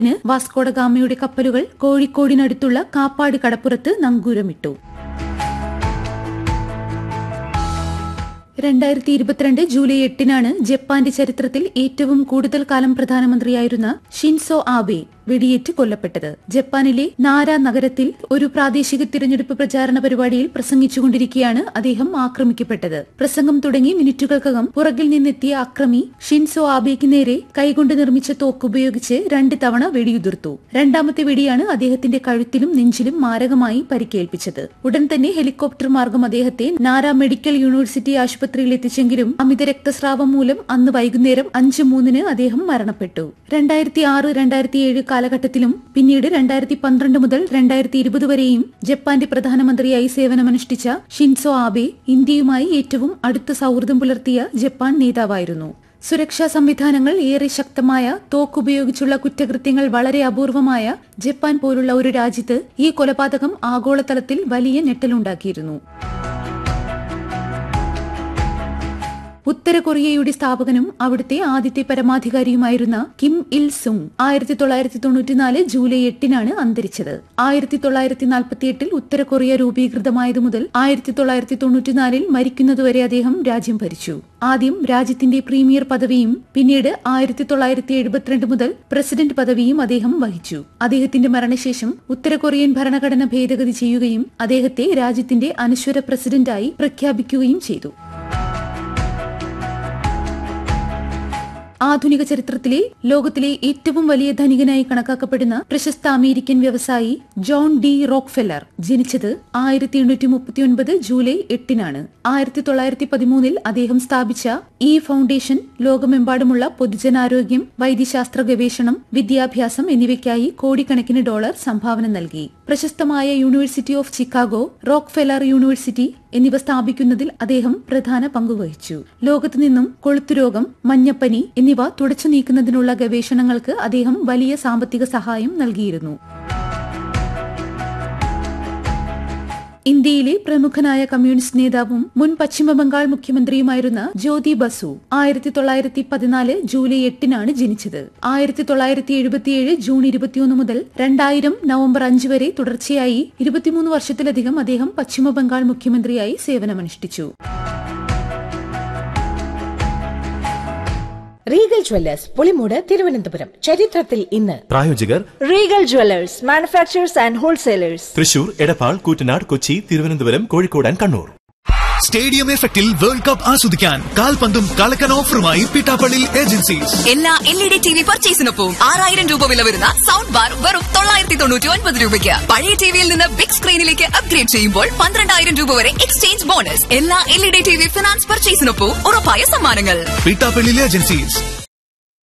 ന് വാസ്കോഡഗാമയുടെ കപ്പലുകൾ കോഴിക്കോടിനടുത്തുള്ള കാപ്പാട് കടപ്പുറത്ത് നങ്കൂരമിട്ടു രണ്ടായിരത്തി ഇരുപത്തിരണ്ട് ജൂലൈ എട്ടിനാണ് ജപ്പാന്റെ ചരിത്രത്തിൽ ഏറ്റവും കൂടുതൽ കാലം പ്രധാനമന്ത്രിയായിരുന്ന ഷിൻസോ ആബെ വെടിയേറ്റ് കൊല്ലപ്പെട്ടത് ജപ്പാനിലെ നാര നഗരത്തിൽ ഒരു പ്രാദേശിക തിരഞ്ഞെടുപ്പ് പ്രചാരണ പരിപാടിയിൽ പ്രസംഗിച്ചുകൊണ്ടിരിക്കെയാണ് അദ്ദേഹം ആക്രമിക്കപ്പെട്ടത് പ്രസംഗം തുടങ്ങി മിനിറ്റുകൾക്കകം പുറകിൽ നിന്നെത്തിയ അക്രമി ഷിൻസോ ആബെക്ക് നേരെ കൈകൊണ്ട് നിർമ്മിച്ച തോക്കുപയോഗിച്ച് രണ്ട് തവണ വെടിയുതിർത്തു രണ്ടാമത്തെ വെടിയാണ് അദ്ദേഹത്തിന്റെ കഴുത്തിലും നെഞ്ചിലും മാരകമായി പരിക്കേൽപ്പിച്ചത് ഉടൻ തന്നെ ഹെലികോപ്റ്റർ മാർഗം അദ്ദേഹത്തെ നാര മെഡിക്കൽ യൂണിവേഴ്സിറ്റി ആശുപത്രിയിൽ എത്തിച്ചെങ്കിലും അമിത രക്തസ്രാവം മൂലം അന്ന് വൈകുന്നേരം അഞ്ച് മൂന്നിന് അദ്ദേഹം മരണപ്പെട്ടു രണ്ടായിരത്തി ആറ് രണ്ടായിരത്തി ഏഴ് കാലഘട്ടത്തിലും പിന്നീട് രണ്ടായിരത്തി പന്ത്രണ്ട് മുതൽ രണ്ടായിരത്തി ഇരുപത് വരെയും ജപ്പാന്റെ പ്രധാനമന്ത്രിയായി സേവനമനുഷ്ഠിച്ച ഷിൻസോ ആബെ ഇന്ത്യയുമായി ഏറ്റവും അടുത്ത സൌഹൃദം പുലർത്തിയ ജപ്പാൻ നേതാവായിരുന്നു സുരക്ഷാ സംവിധാനങ്ങൾ ഏറെ ശക്തമായ തോക്കുപയോഗിച്ചുള്ള കുറ്റകൃത്യങ്ങൾ വളരെ അപൂർവമായ ജപ്പാൻ പോലുള്ള ഒരു രാജ്യത്ത് ഈ കൊലപാതകം ആഗോളതലത്തിൽ വലിയ ഞെട്ടലുണ്ടാക്കിയിരുന്നു ഉത്തര കൊറിയയുടെ സ്ഥാപകനും അവിടുത്തെ ആദ്യത്തെ പരമാധികാരിയുമായിരുന്ന കിം ഇൽ സുങ് ആയിരത്തി തൊള്ളായിരത്തി തൊണ്ണൂറ്റിനാല് ജൂലൈ എട്ടിനാണ് അന്തരിച്ചത് ആയിരത്തി തൊള്ളായിരത്തി നാൽപ്പത്തിയെട്ടിൽ ഉത്തര കൊറിയ രൂപീകൃതമായതു മുതൽ ആയിരത്തി തൊള്ളായിരത്തി തൊണ്ണൂറ്റിനാലിൽ മരിക്കുന്നതുവരെ അദ്ദേഹം രാജ്യം ഭരിച്ചു ആദ്യം രാജ്യത്തിന്റെ പ്രീമിയർ പദവിയും പിന്നീട് ആയിരത്തി തൊള്ളായിരത്തി എഴുപത്തിരണ്ട് മുതൽ പ്രസിഡന്റ് പദവിയും അദ്ദേഹം വഹിച്ചു അദ്ദേഹത്തിന്റെ മരണശേഷം ഉത്തര കൊറിയൻ ഭരണഘടന ഭേദഗതി ചെയ്യുകയും അദ്ദേഹത്തെ രാജ്യത്തിന്റെ അനശ്വര പ്രസിഡന്റായി പ്രഖ്യാപിക്കുകയും ചെയ്തു ആധുനിക ചരിത്രത്തിലെ ലോകത്തിലെ ഏറ്റവും വലിയ ധനികനായി കണക്കാക്കപ്പെടുന്ന പ്രശസ്ത അമേരിക്കൻ വ്യവസായി ജോൺ ഡി റോക്ക്ഫെല്ലർ ജനിച്ചത് ആയിരത്തി എണ്ണൂറ്റി മുപ്പത്തിയൊൻപത് ജൂലൈ എട്ടിനാണ് ആയിരത്തി തൊള്ളായിരത്തി പതിമൂന്നിൽ അദ്ദേഹം സ്ഥാപിച്ച ഈ ഫൗണ്ടേഷൻ ലോകമെമ്പാടുമുള്ള പൊതുജനാരോഗ്യം വൈദ്യശാസ്ത്ര ഗവേഷണം വിദ്യാഭ്യാസം എന്നിവയ്ക്കായി കോടിക്കണക്കിന് ഡോളർ സംഭാവന നൽകി പ്രശസ്തമായ university of Chicago Rockefeller university എന്നിവ സ്ഥാപിക്കുന്നതിൽ അദ്ദേഹം പ്രധാന പങ്കുവഹിച്ചു ലോകത്തു നിന്നും കൊളുത്തുരോഗം മഞ്ഞപ്പനി എന്നിവ തുടച്ചു നീക്കുന്നതിനുള്ള ഗവേഷണങ്ങൾക്ക് അദ്ദേഹം വലിയ സാമ്പത്തിക സഹായം നൽകിയിരുന്നു ഇന്ത്യയിലെ പ്രമുഖനായ കമ്മ്യൂണിസ്റ്റ് നേതാവും മുൻ പശ്ചിമബംഗാൾ മുഖ്യമന്ത്രിയുമായിരുന്ന ജ്യോതി ബസു ആയിരത്തി തൊള്ളായിരത്തി പതിനാല് ജൂലൈ എട്ടിനാണ് ജനിച്ചത് ആയിരത്തി തൊള്ളായിരത്തി എഴുപത്തിയേഴ് ജൂൺ ഇരുപത്തിയൊന്ന് മുതൽ രണ്ടായിരം നവംബർ അഞ്ച് വരെ തുടർച്ചയായി ഇരുപത്തിമൂന്ന് വർഷത്തിലധികം അദ്ദേഹം പശ്ചിമബംഗാൾ മുഖ്യമന്ത്രിയായി സേവനമനുഷ്ഠിച്ചു റീഗൽ ജ്വല്ലേഴ്സ് പുളിമൂട് തിരുവനന്തപുരം ചരിത്രത്തിൽ ഇന്ന് പ്രായോജകർ Regal jewellers manufacturers and wholesalers Thrissur Edappal Koottanad Kochi Thiruvananthapuram Kozhikode and Kannur stadium എഫക്റ്റിൽ വേൾഡ് കപ്പ് ആസ്വദിക്കാൻ കാൽപന്തും കളക്കൻ ഓഫറുമായി പിട്ടാപ്പള്ളി ഏജൻസീസ് എല്ലാ L E D T V പർച്ചേസിനൊപ്പം ആറായിരം രൂപ വില വരുന്ന സൗണ്ട് ബാർ വെറും തൊള്ളായിരത്തി തൊണ്ണൂറ്റി ഒൻപത് രൂപയ്ക്ക് പഴയ ടിവിയിൽ നിന്ന് ബിഗ് സ്ക്രീനിലേക്ക് അപ്ഗ്രേഡ് ചെയ്യുമ്പോൾ പന്ത്രണ്ടായിരം രൂപ വരെ എക്സ്ചേഞ്ച് ബോണസ് എല്ലാ L E D T V finance പർച്ചേസിനൊപ്പം ഉറപ്പായ സമ്മാനങ്ങൾ പിട്ടാപ്പള്ളി ഏജൻസീസ്